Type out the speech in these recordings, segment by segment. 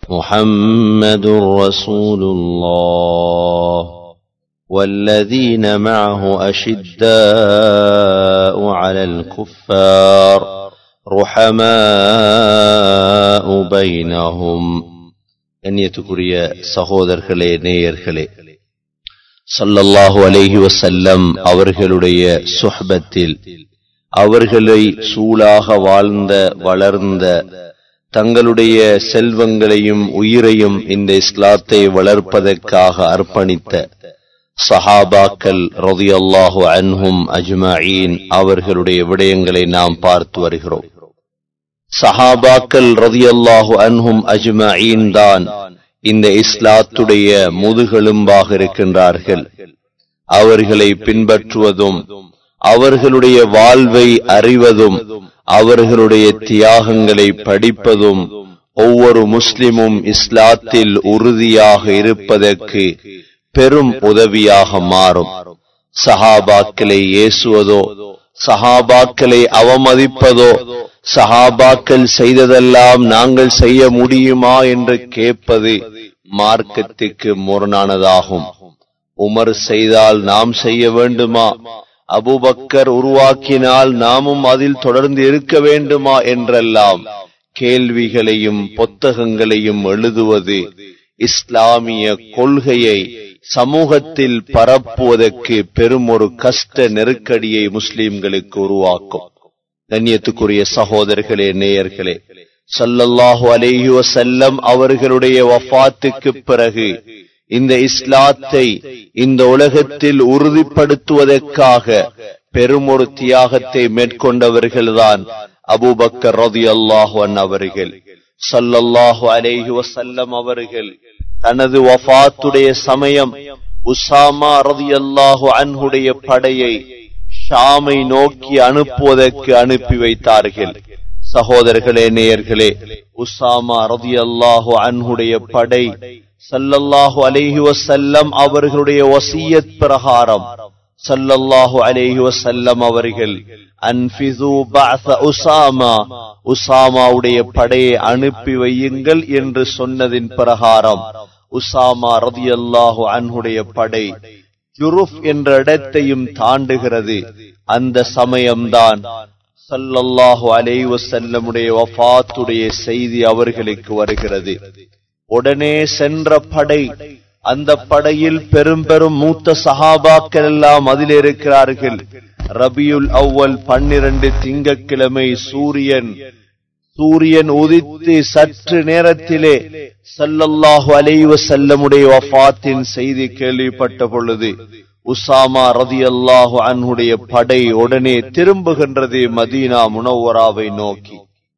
محمد رسول الله والذين معه أشداء على الكفار رحماء بينهم கண்ணியத்துக்குரிய சகோதரர்களே நேயர்களே சல்லல்லாஹு அலைஹி வசல்லம் அவர்களுடைய சுஹபத்தில் அவர்களை சூழாக வாழ்ந்த வளர்ந்த தங்களுடைய செல்வங்களையும் உயிரையும் இந்த இஸ்லாத்தை வளர்ப்பதற்காக அர்ப்பணித்த சஹாபாக்கள் ரதியல்லாஹு அன்ஹும் அஜ்மஈன் அவர்களுடைய விடயங்களை நாம் பார்த்து வருகிறோம் சஹாபாக்கள் ரதியல்லாஹு அன்ஹும் அஜ்மஈன் தான் இந்த இஸ்லாத்துடைய முதுகெலும்பாக இருக்கின்றார்கள் அவர்களை பின்பற்றுவதும் அவர்களுடைய வாழ்வை அறிவதும் அவர்களுடைய தியாகங்களை படிப்பதும் ஒவ்வொரு முஸ்லிமும் இஸ்லாத்தில் உறுதியாக இருப்பதற்கு பெரும் உதவியாக மாறும் சஹாபாக்களை ஏசுவதோ சஹாபாக்களை அவமதிப்பதோ சஹாபாக்கள் செய்ததெல்லாம் நாங்கள் செய்ய முடியுமா என்று கேட்பது மார்க்கத்துக்கு முரணானதாகும் உமர் செய்தால் நாம் செய்ய வேண்டுமா அபுபக்கர் உருவாக்கினால் நாமும் அதில் தொடர்ந்து இருக்க வேண்டுமா என்றெல்லாம் கேள்விகளையும் புத்தகங்களையும் எழுதுவது இஸ்லாமிய கொள்கையை சமூகத்தில் பரப்புவதற்கு பெரும் ஒரு கஷ்ட நெருக்கடியை முஸ்லிம்களுக்கு உருவாக்கும் கண்ணியத்துக்குரிய சகோதரர்களே நேயர்களே சல்லல்லாஹு அலேஹி வசல்லம் அவர்களுடைய வஃபாத்துக்கு பிறகு இந்த இஸ்லாத்தை இந்த உலகத்தில் உறுதிப்படுத்துவதற்காக பெரும் ஒரு தியாகத்தை மேற்கொண்டவர்கள்தான் அபூபக்கர் ரதி அல்லாஹன் அவர்கள் சல்லல்லாஹு அலேஹி வசல்லம் அவர்கள் தனது வஃபாத்துடைய சமயம் உசாமா ரதி அல்லாஹு அன்ஹுடைய படையை ஷாமை நோக்கி அனுப்புவதற்கு அனுப்பி வைத்தார்கள் சகோதரர்களே நேயர்களே உசாமா ரதி அல்லாஹு அன்ஹுடைய படை சல்லல்லாஹு அலைஹி வசல்லம் அவர்களுடைய வசியத் பிரகாரம் சல்லல்லாஹு அலைஹி வசல்லம் அவர்கள் அன்பிது பஅஸ உசாமா உசாமாவுடைய படையை அனுப்பி வையுங்கள் என்று சொன்னதின் பிரகாரம் உசாமா ரதியல்லாஹு அன்ஹுடைய படை ஜுருஃப் என்ற இடத்தையும் தாண்டுகிறது அந்த சமயம்தான் சல்லல்லாஹு அலைஹி வஸல்லமுடைய வஃபாத்துடைய செய்தி அவர்களுக்கு வருகிறது உடனே சென்ற படை அந்த படையில் பெரும் பெரும் மூத்த சஹாபாக்கள் எல்லாம் அதில் இருக்கிறார்கள் ரபியுல் அவ்வல் பன்னிரண்டு திங்கக்கிழமை சூரியன் சூரியன் உதித்து சற்று நேரத்திலே சல்லல்லாஹு அலைவ செல்லமுடைய வஃபாத்தின் செய்தி கேள்விப்பட்ட பொழுது உசாமா ரதி அல்லாஹு அன்னுடைய படை உடனே திரும்புகின்றது மதீனா முனவராவை நோக்கி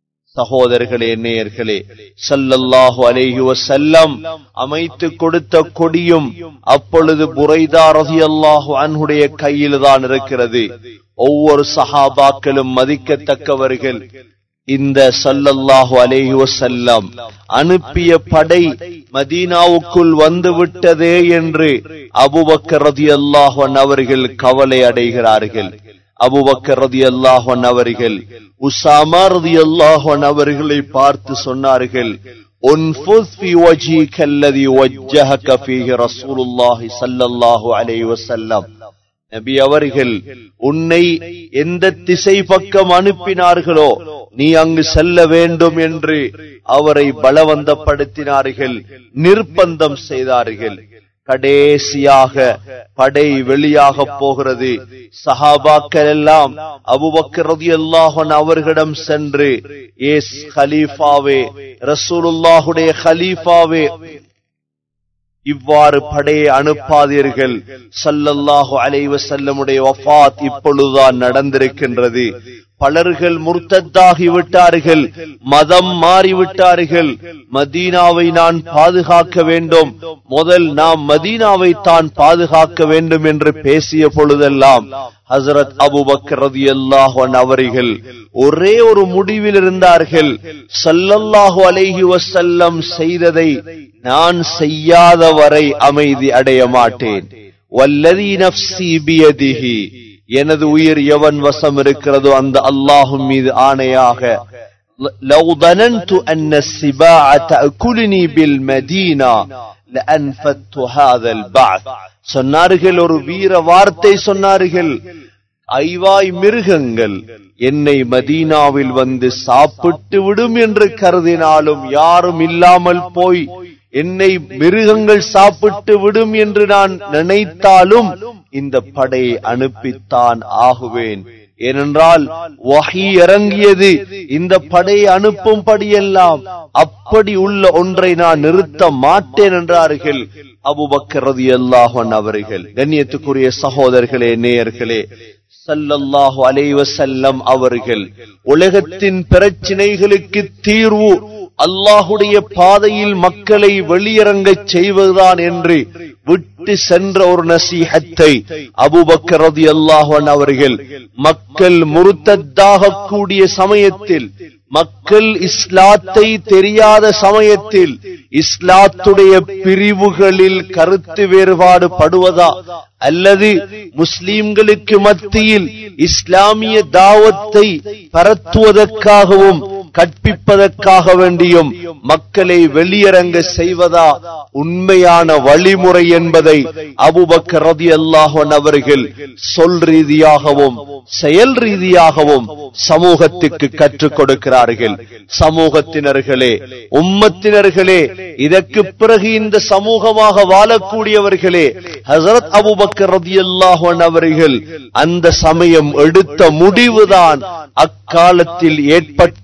சகோதரர்களே நேயர்களே சல்லல்லாஹு அலைஹி வசல்லம் அமைத்து கொடுத்த கொடியும் அப்பொழுது புரைதா ரதி அல்லாஹு அன்னுடைய கையில் தான் இருக்கிறது ஒவ்வொரு சஹாபாக்களும் மதிக்கத்தக்கவர்கள் இந்த சல்லல்லாஹு அலைஹி வசல்லம் அனுப்பிய படை மதீனாவுக்குள் வந்து விட்டதே என்று அபுபக்கர் ரதி அல்லாஹன் அவர்கள் கவலை அடைகிறார்கள் அபுபக்கர் ரதி அல்லாஹன் அவர்கள் உசாமா ரதி அல்லாஹன் அவர்களை பார்த்து சொன்னார்கள் انفذ في وجهك الذي وجهك فيه رسول الله صلى الله عليه وسلم நபி அவர்கள் உன்னை எந்த திசை பக்கம் அனுப்பினார்களோ நீ அங்கு செல்ல வேண்டும் என்று அவரை பலவந்தப்படுத்தினார்கள் நிர்பந்தம் செய்தார்கள் கடைசியாக படை வெளியாக போகிறது சஹாபாக்கள் எல்லாம் அபுபக்கரதி அல்லாஹன் அவர்களிடம் சென்று ஏஸ் ஹலீஃபாவே ரசூலுல்லாஹுடைய ஹலீஃபாவே இவ்வாறு படையை அனுப்பாதீர்கள் சல்லல்லாஹு அலைவ செல்லமுடைய வஃபாத் இப்பொழுதுதான் நடந்திருக்கின்றது பலர்கள் முர்த்தத்தாகி விட்டார்கள் மதம் மாறிவிட்டார்கள் மதீனாவை நான் பாதுகாக்க வேண்டும் முதல் நாம் மதீனாவை தான் பாதுகாக்க வேண்டும் என்று பேசிய பொழுதெல்லாம் ஹசரத் அபுபக்கர் ரதி அல்லாஹன் அவர்கள் ஒரே ஒரு முடிவில் இருந்தார்கள் சல்லல்லாஹு அலைஹி வசல்லம் செய்ததை நான் செய்யாத வரை அமைதி அடைய மாட்டேன் வல்லதி நப்சி பியதிஹி எனது உயிர் எவன் வசம் இருக்கிறதோ அந்த அல்லாஹும் மீது ஆணையாக لو ظننت أن السباع تأكلني بالمدينة لأنفدت هذا البعث சொன்னார்கள் ஒரு வீர வார்த்தை சொன்னார்கள் ஐவாய் மிருகங்கள் என்னை மதீனாவில் வந்து சாப்பிட்டு விடும் என்று கருதினாலும் யாரும் இல்லாமல் போய் என்னை மிருகங்கள் சாப்பிட்டு விடும் என்று நான் நினைத்தாலும் இந்த படையை அனுப்பித்தான் ஆகுவேன் ஏனென்றால் வஹி இறங்கியது இந்த படையை அனுப்பும்படியெல்லாம் அப்படி உள்ள ஒன்றை நான் நிறுத்த மாட்டேன் என்றார்கள் அபுபக்கர் ரலியல்லாஹு அன்ஹு அவர்கள் கண்ணியத்துக்குரிய சகோதரர்களே நேயர்களே ஸல்லல்லாஹு அலைஹி வஸல்லம் அவர்கள் உலகத்தின் பிரச்சினைகளுக்கு தீர்வு அல்லாஹுடைய பாதையில் மக்களை வெளியிறங்கச் செய்வதுதான் என்று விட்டு சென்ற ஒரு நசீஹத்தை அபூபக்கர் ரலியல்லாஹு அன்ஹு அவர்கள் மக்கள் முருத்தத்தாக கூடிய சமயத்தில் மக்கள் இஸ்லாத்தை தெரியாத சமயத்தில் இஸ்லாத்துடைய பிரிவுகளில் கருத்து வேறுபாடு படுவதா அல்லது முஸ்லிம்களுக்கு மத்தியில் இஸ்லாமிய தாவத்தை பரத்துவதற்காகவும் கற்பிப்பதற்காக வேண்டியும் மக்களை வெளியரங்க செய்வதா உண்மையான வழிமுறை என்பதை அபுபக்கர் ரலியல்லாஹு அன்ஹு அவர்கள் சொல் ரீதியாகவும் செயல் ரீதியாகவும் சமூகத்துக்கு கற்றுக் கொடுக்கிறார்கள் சமூகத்தினர்களே உம்மத்தினர்களே இதற்கு பிறகு இந்த சமூகமாக வாழக்கூடியவர்களே ஹசரத் அபுபக்கர் ரலியல்லாஹு அன்ஹு அவர்கள் அந்த சமயம் எடுத்த முடிவுதான் அக்காலத்தில் ஏற்பட்ட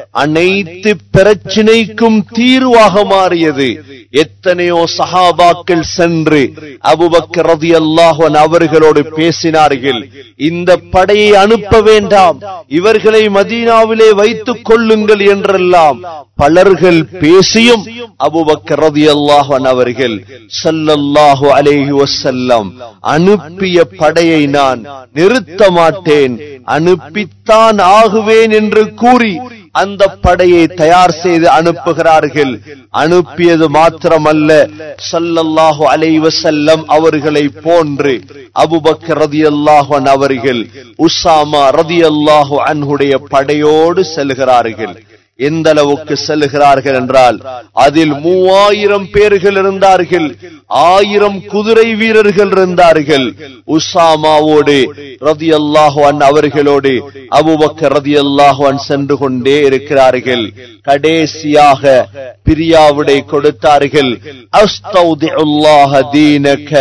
அனைத்து பிரச்சினைக்கும் தீர்வாக மாறியது எத்தனையோ சஹாபாக்கள் சென்று அபுபக்கர் ரலியல்லாஹு அன்ஹு அவர்களோடு பேசினார்கள் இந்த படையை அனுப்ப வேண்டாம் இவர்களை மதீனாவிலே வைத்துக் கொள்ளுங்கள் என்றெல்லாம் பலர்கள் பேசியும் அபுபக்கர் ரலியல்லாஹு அன்ஹு அவர்கள் ஸல்லல்லாஹு அலைஹி வஸல்லம் அனுப்பிய படையை நான் நிறுத்த மாட்டேன் அனுப்பித்தான் ஆகுவேன் என்று கூறி அந்த படையை தயார் செய்து அனுப்புகிறார்கள் அனுப்பியது மாத்திரமல்ல ஸல்லல்லாஹு அலைஹி வஸல்லம் அவர்களை போன்று அபூபக்கர் ரலியல்லாஹு அன்ஹு அவர்கள் உஸாமா ரலியல்லாஹு அன்ஹுடைய படையோடு செல்கிறார்கள் எந்த அளவுக்கு செல்கிறார்கள் என்றால் அதில் மூவாயிரம் பேர்கள் இருந்தார்கள் ஆயிரம் குதிரை வீரர்கள் இருந்தார்கள் உசாமாவோடு ரதி அல்லாஹுவன் அவர்களோடு அபுபக்கர் ரதி அல்லாஹுவன் சென்று கொண்டே இருக்கிறார்கள் கடைசியாக பிரியாவிடை கொடுத்தார்கள் அஸ்தௌதிஉல்லாஹ தீனக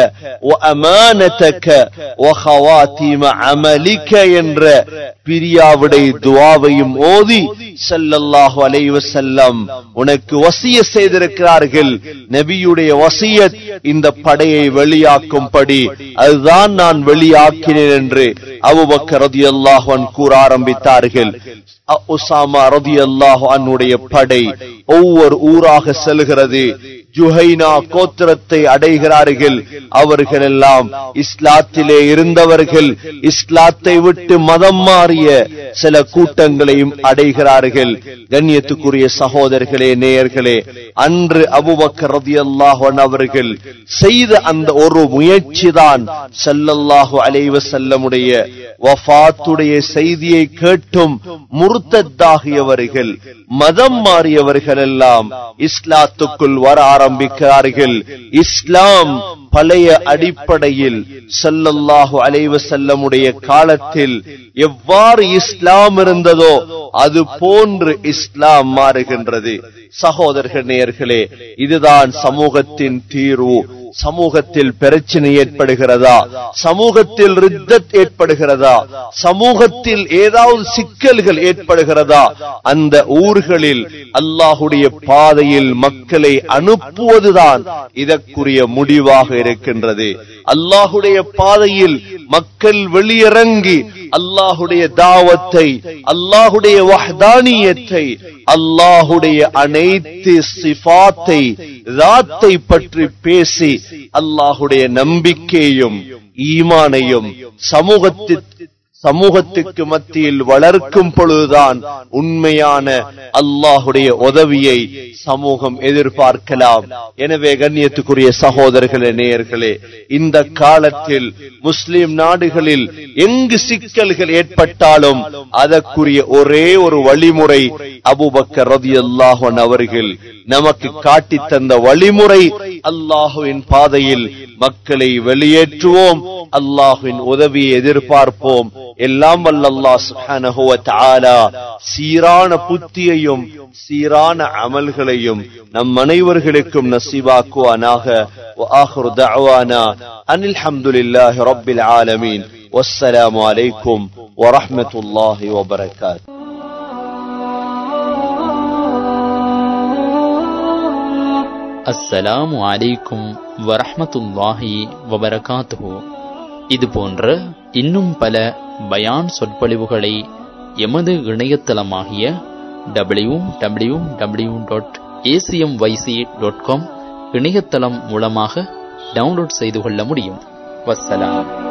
வஅமானதக வஹவாத்திம அமலிக என்ற பிரியாவிடை துஆவையும் ஓதி ஸல்லல்லாஹு அலைஹி வஸல்லம் உனக்கு வசிய செய்திருக்கிறார்கள் நபியுடைய வசியத் இந்த படையை வெளியாக்கும்படி அதுதான் நான் வெளியாக்கினேன் என்று அபூபக்கர் ரலியல்லாஹு அன்ஹு கூற ஆரம்பித்தார்கள் உசாமா ரலியல்லாஹு அன்ஹுடைய படை ஒவ்வொரு ஊராக செல்கிறது ஜுஹைனா கோத்திரத்தை அடைகிறார்கள் அவர்கள் எல்லாம் இஸ்லாத்திலே இருந்தவர்கள் இஸ்லாத்தை விட்டு மதம் மாறிய சில கூட்டங்களையும் அடைகிறார்கள் கண்ணியத்துக்குரிய சகோதரர்களே நேயர்களே அன்று அபுபக்கர் ரதியல்லாஹு அன்ஹு அவர்கள் செய்த அந்த ஒரு முயற்சி தான் ஸல்லல்லாஹு அலைஹி வஸல்லமுடைய வஃபாத்துடைய செய்தியை கேட்டும் முர்த்தத்தாகியவர்கள் மதம் மாறியவர்கள் எல்லாம் இஸ்லாத்துக்குள் வர ஆரம்பிக்கிறார்கள் இஸ்லாம் பழைய அடிப்படையில் ஸல்லல்லாஹு அலைஹி வஸல்லமுடைய காலத்தில் எவ்வாறு இஸ்லாம் இருந்ததோ அது போன்று இஸ்லாம் மாறுகின்றது சகோதரர்கள் நேயர்களே இதுதான் சமூகத்தின் தீர்வு சமூகத்தில் பிரச்சனை ஏற்படுகிறதா சமூகத்தில் ரித்தத் ஏற்படுகிறதா சமூகத்தில் ஏதாவது சிக்கல்கள் ஏற்படுகிறதா அந்த ஊர்களில் அல்லாஹுடைய பாதையில் மக்களை அனுப்புவதுதான் இதற்குரிய முடிவாக இருக்கின்றது அல்லாஹுடைய பாதையில் மக்கள் வெளியிறங்கி அல்லாஹுடைய தாவத்தை அல்லாஹுடைய வஹ்தானியத்தை அல்லாஹுடைய அனைத்து சிஃபாத்தை ராத்தை பற்றி பேசி அல்லாஹுடைய நம்பிக்கையும் ஈமானையும் சமூகத்தில் சமூகத்துக்கு மத்தியில் வளர்க்கும் பொழுதுதான் உண்மையான அல்லாஹுடைய உதவியை சமூகம் எதிர்பார்க்கலாம் எனவே கண்ணியத்துக்குரிய சகோதரர்களே நேயர்களே இந்த காலத்தில் முஸ்லிம் நாடுகளில் எங்கு சிக்கல்கள் ஏற்பட்டாலும் அதற்குரிய ஒரே ஒரு வழிமுறை அபூபக்கர் ரதியல்லாஹு அன்ஹு அவர்கள் நமக்கு காட்டித் தந்த வழிமுறை அல்லாஹுவின் பாதையில் மக்களை வெளியேற்றுவோம் அல்லாஹுவின் உதவியை எதிர்பார்ப்போம் எல்லாம் வல்ல அல்லாஹ் சுப்ஹானஹு வ தஆலா சீரான புத்தியையும் சீரான அமல்களையும் நம் அனைவர்களுக்கும் நசீபாக்குவானாக وآخر دعوانا أن الحمد لله رب العالمين والسلام عليكم ورحمة الله وبركاته அஸ்ஸலாமு அலைக்கும் வரஹ்மத்துல்லாஹி வபரகாத்துஹு இது போன்ற இன்னும் பல பயான் சொற்பொழிவுகளை எமது இணையதளமாகிய W W W dot ACM YC dot com இணையதளம் மூலமாக டவுன்லோட் செய்து கொள்ள முடியும் வஸ்ஸலாம்